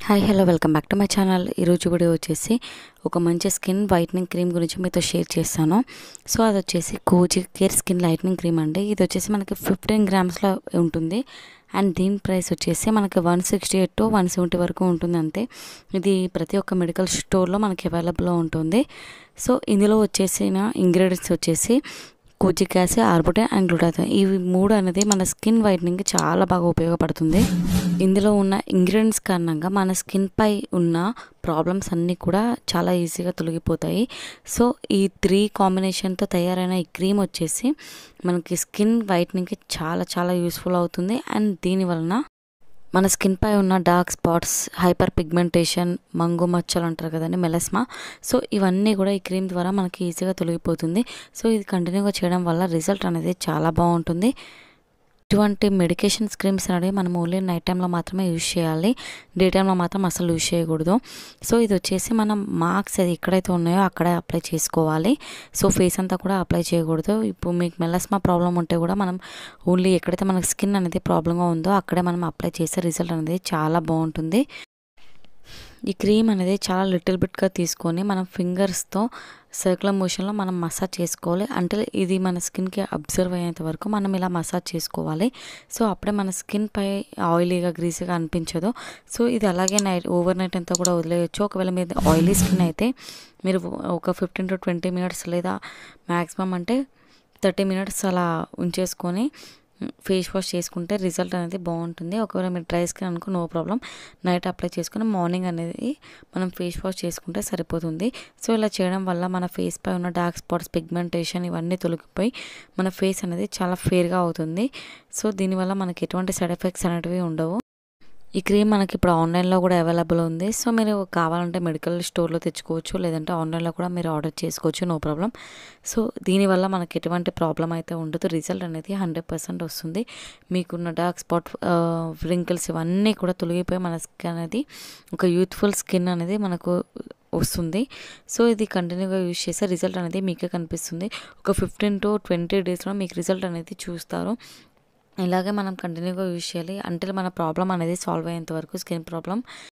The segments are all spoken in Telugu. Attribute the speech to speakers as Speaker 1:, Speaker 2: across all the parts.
Speaker 1: hi hello welcome back to my channel ఈరోజు వీడియో వచ్చేసి ఒక మంచి స్కిన్ వైట్నింగ్ క్రీమ్ గురించి మీతో షేర్ చేస్తాను సో అది వచ్చేసి cozy care skin lightning cream అండి ఇది వచ్చేసి మనకి ఫిఫ్టీన్ గ్రామ్స్లో ఉంటుంది అండ్ దీని ప్రైస్ వచ్చేసి మనకి one sixty eight to one seventy వరకు ఉంటుంది అంతే ఇది ప్రతి ఒక్క మెడికల్ స్టోర్లో మనకి అవైలబుల్లో ఉంటుంది సో ఇందులో వచ్చేసిన ఇంగ్రీడియంట్స్ వచ్చేసి kojic acid arbutin and glutathione ఇవి మూడు అనేది మన స్కిన్ వైట్నింగ్కి చాలా బాగా ఉపయోగపడుతుంది ఇందులో ఉన్న ఇంగ్రీడియంట్స్ కారణంగా మన స్కిన్ పై ఉన్న ప్రాబ్లమ్స్ అన్నీ కూడా చాలా ఈజీగా తొలగిపోతాయి సో ఈ త్రీ కాంబినేషన్తో తయారైన ఈ క్రీమ్ వచ్చేసి మనకి స్కిన్ వైట్నింగ్కి చాలా చాలా యూస్ఫుల్ అవుతుంది అండ్ దీని వలన మన స్కిన్ పై ఉన్న డార్క్ స్పాట్స్ హైపర్ పిగ్మెంటేషన్ మంగు మచ్చలు అంటారు కదండి మెలస్మా సో ఇవన్నీ కూడా ఈ క్రీమ్ ద్వారా మనకి ఈజీగా తొలగిపోతుంది సో ఇది కంటిన్యూగా చేయడం వల్ల రిజల్ట్ అనేది చాలా బాగుంటుంది ఇటువంటి మెడికేషన్స్ క్రీమ్స్ అనేవి మనం ఓన్లీ నైట్ టైంలో మాత్రమే యూజ్ చేయాలి డే టైంలో మాత్రం అసలు యూజ్ చేయకూడదు సో ఇది వచ్చేసి మనం మార్క్స్ అది ఎక్కడైతే ఉన్నాయో అక్కడే అప్లై చేసుకోవాలి సో ఫేస్ అంతా కూడా అప్లై చేయకూడదు ఇప్పుడు మీకు మెలస్మా ప్రాబ్లం ఉంటే కూడా మనం ఓన్లీ ఎక్కడైతే మనకి స్కిన్ అనేది ప్రాబ్లంగా ఉందో అక్కడే మనం అప్లై చేసే రిజల్ట్ అనేది చాలా బాగుంటుంది ఈ క్రీమ్ అనేది చాలా లిటిల్ బిట్గా తీసుకొని మనం ఫింగర్స్తో సర్కులర్ మోషన్లో మనం మసాజ్ చేసుకోవాలి అంటే ఇది మన స్కిన్కి అబ్జర్వ్ అయ్యేంత వరకు మనం ఇలా మసాజ్ చేసుకోవాలి సో అప్పుడే మన స్కిన్ పై ఆయిలీగా గ్రీసీగా అనిపించదు సో ఇది అలాగే నైట్ ఓవర్ నైట్ అంతా కూడా వదిలేయచ్చు ఒకవేళ మీద ఆయిలీ స్కిన్ అయితే మీరు ఒక ఫిఫ్టీన్ టు ట్వంటీ మినిట్స్ లేదా మ్యాక్సిమం అంటే థర్టీ మినిట్స్ అలా ఉంచేసుకొని ఫేస్ వాష్ చేసుకుంటే రిజల్ట్ అనేది బాగుంటుంది ఒకవేళ మీరు డ్రై స్కిన్ అనుకో నో ప్రాబ్లం నైట్ అప్లై చేసుకుని మార్నింగ్ అనేది మనం ఫేస్ వాష్ చేసుకుంటే సరిపోతుంది సో ఇలా చేయడం వల్ల మన ఫేస్ పై ఉన్న డార్క్ స్పాట్స్ పిగ్మెంటేషన్ ఇవన్నీ తొలగిపోయి మన ఫేస్ అనేది చాలా ఫేర్గా అవుతుంది సో దీనివల్ల మనకి ఎటువంటి సైడ్ ఎఫెక్ట్స్ అనేటివి ఉండవు ఈ క్రీమ్ మనకి ఇప్పుడు ఆన్లైన్లో కూడా అవైలబుల్ ఉంది సో మీరు కావాలంటే మెడికల్ స్టోర్లో తెచ్చుకోవచ్చు లేదంటే ఆన్లైన్లో కూడా మీరు ఆర్డర్ చేసుకోవచ్చు నో ప్రాబ్లం సో దీనివల్ల మనకి ఎటువంటి ప్రాబ్లం అయితే ఉండదు రిజల్ట్ అనేది హండ్రెడ్ పర్సెంట్ వస్తుంది మీకున్న డార్క్ స్పాట్ రింకిల్స్ ఇవన్నీ కూడా తొలగిపోయి మన స్కిన్ అనేది ఒక యూత్ఫుల్ స్కిన్ అనేది మనకు వస్తుంది సో ఇది కంటిన్యూగా యూజ్ చేస్తే రిజల్ట్ అనేది మీకే కనిపిస్తుంది ఒక ఫిఫ్టీన్ టు ట్వంటీ డేస్లో మీకు రిజల్ట్ అనేది చూస్తారు ఇలాగే మనం కంటిన్యూగా యూజ్ చేయాలి అంటే మన ప్రాబ్లం అనేది సాల్వ్ అయ్యేంత వరకు స్కిన్ ప్రాబ్లం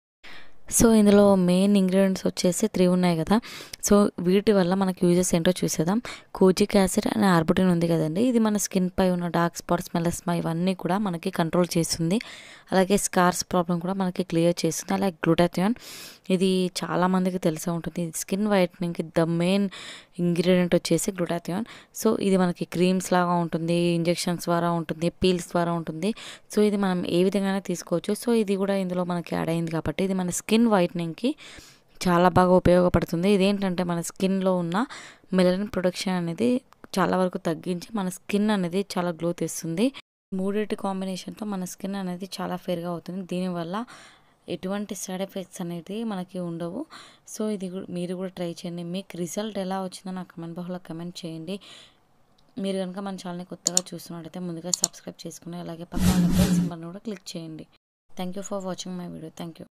Speaker 1: సో ఇందులో మెయిన్ ఇంగ్రీడియంట్స్ వచ్చేసి త్రీ ఉన్నాయి కదా సో వీటి వల్ల మనకి యూజెస్ ఏంటో చూసేద్దాం కోజిక్ యాసిడ్ అండ్ ఆర్బుటిన్ ఉంది కదండి ఇది మన స్కిన్ పై ఉన్న డార్క్ స్పాట్స్ మెలస్మా ఇవన్నీ కూడా మనకి కంట్రోల్ చేస్తుంది అలాగే స్కార్స్ ప్రాబ్లం కూడా మనకి క్లియర్ చేస్తుంది అలాగే గ్లూటాథియాన్ ఇది చాలామందికి తెలిసే ఉంటుంది స్కిన్ వైట్నింగ్కి ద మెయిన్ ఇంగ్రీడియంట్ వచ్చేసి గ్లూటాథియాన్ సో ఇది మనకి క్రీమ్స్ లాగా ఉంటుంది ఇంజెక్షన్స్ ద్వారా ఉంటుంది పీల్స్ ద్వారా ఉంటుంది సో ఇది మనం ఏ విధంగానే తీసుకోవచ్చు సో ఇది కూడా ఇందులో మనకి యాడ్ అయింది కాబట్టి ఇది మన స్కిన్ వైట్నింగ్కి చాలా బాగా ఉపయోగపడుతుంది ఇదేంటంటే మన స్కిన్లో ఉన్న మెలనిన్ ప్రొడక్షన్ అనేది చాలా వరకు తగ్గించి మన స్కిన్ అనేది చాలా గ్లో తెస్తుంది మూడింటి కాంబినేషన్తో మన స్కిన్ అనేది చాలా ఫేర్గా అవుతుంది దీనివల్ల ఎటువంటి సైడ్ ఎఫెక్ట్స్ అనేది మనకి ఉండవు సో ఇది మీరు కూడా ట్రై చేయండి మీకు రిజల్ట్ ఎలా వచ్చిందో నాకు కమెంట్ బాక్స్లో కమెంట్ చేయండి మీరు కనుక మన ఛానల్ని కొత్తగా చూస్తున్నట్టయితే ముందుగా సబ్స్క్రైబ్ చేసుకుని అలాగే పక్కన బెల్ సింబల్ని కూడా క్లిక్ చేయండి thank you for watching my video thank you